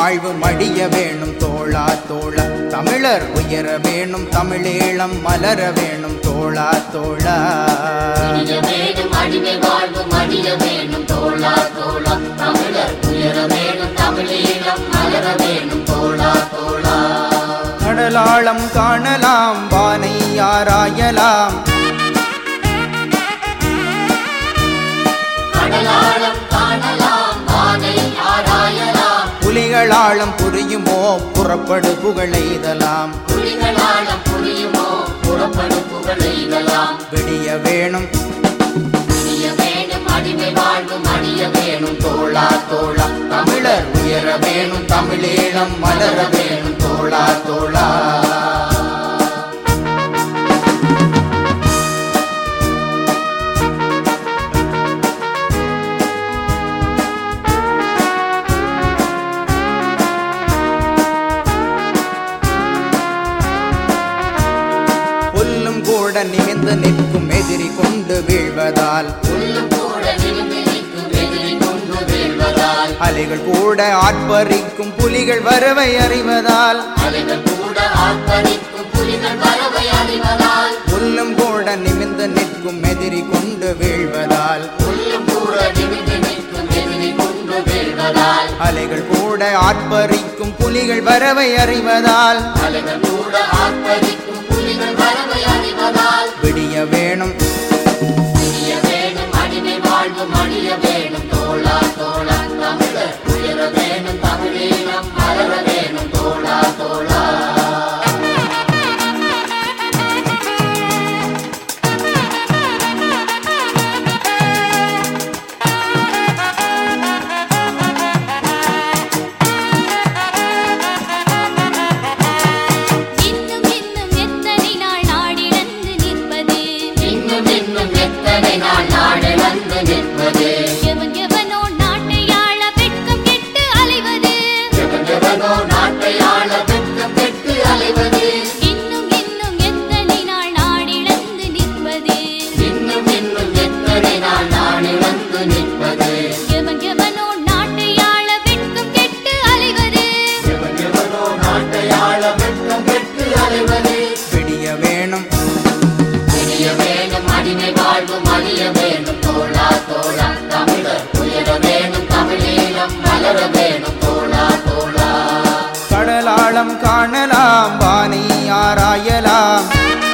வாழ்வு மடிய வேணும் தோளா தோளா தமிழர் உயர வேணும் தமிழீழம் மலர வேணும் தோளா தோளா மடிய வேணும் அடிமை வாழ்வு மடிய வேணும் தோளா தோளா தமிழர் உயர வேணும் தமிழீழம் மலர வேணும் தோளா தோளா கடலாளம் காணலாம் வானை ஆராயலாம் கடலாளம் காணலாம் வானை ஆராயலாம் புலிகளாளம் புரியுமோ புறப்படு புகழெய்தலாம் புலிகளாளம் புரியுமோ புறப்படு புகழெய்தலாம் விடிய வேணும் மடிய வேணும் அடிமை வாழ்வு மடிய வேணும் தோளா தோளா தமிழர் உயர வேணும் தமிழீழம் மலர வேணும் தோளா தோளா புல்லும் கூட நிமிர்ந்து நிற்கும் எதிரி கொண்டு வீழ்வதால் புல்லும் கூட நிமிர்ந்து நிற்கும் எதிரி கொண்டு வீழ்வதால் அலைகள் கூட ஆட்பறிக்கும் புலிகள் வரவை அறிவதால் அலைகள் கூட ஆர்ப்பரிக்கும் புலிகள் வரவை அறிவதால் புல்லும் கூட நிமிர்ந்து நிற்கும் எதிரி கொண்டு வீழ்வதால் புல்லும் கூட நிமிர்ந்து நிற்கும் எதிரி கொண்டு வீழ்வதால் அலைகள் கூட ஆட்பறிக்கும் புலிகள் வரவை அறிவதால் அலைகள் கூட ஆர்ப்பரிக்கும் புலிகள் வரவை அறிவதால் விடிய வேணும் மடிய வேணும் அடிமை வாழ்வு மடிய வேணும் தோளா தோளா தமிழர் உயர வேணும் தமிழீழம் மலர வேணும் தோளா தோளா இன்னும் இன்னும் எத்தனை நாள் நாடிழந்து நிற்பது இன்னும் இன்னும் எத்தனை நாள் நாடு வந்து நிற்பது எவன் எவனோ நாட்டை ஆள வெட்கம் கெட்டு அலைவது எவன் எவனோ நாட்டை ஆள வெட்கம் பெற்று அலைவது இன்னும் இன்னும் எத்தனை நாள் நாடிழந்து நிற்பது இன்னும் இன்னும் எத்தனை நாள் நாடு வந்து நிற்பது எவன் எவனோ நாட்டை ஆள வெட்கம் கெட்டு அலைவது எவன் எவனோ நாட்டை ஆள வெட்கம் பெற்று அலைவது விடிய வேணும் மடிய வேணும் அடிமை வாழ்வு மடிய வேணும் தோளா தோளா தமிழர் உயர வேணும் தமிழீழம் மலர வேணும் தோளா தோளா கடலாளம் காணலாம் வானை ஆராயலாம்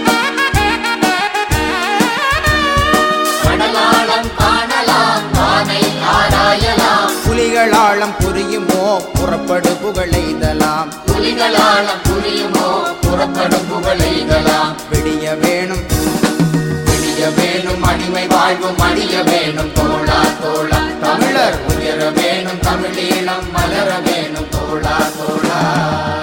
கடலாளம் காணலாம் வானை ஆராயலாம் புலிகளாளம் புரியுமோ புறப்படு புகழெய்தலாம் புலிகளாளம் புரியுமோ புறப்படும் புகழெய்தலாம் விடிய வேணும் விடிய வேணும் அடிமை வாழ்வு மடிய வேணும் தோளா தோளா தமிழர் உயர வேணும் தமிழீழம் மலர வேணும் தோளா தோளா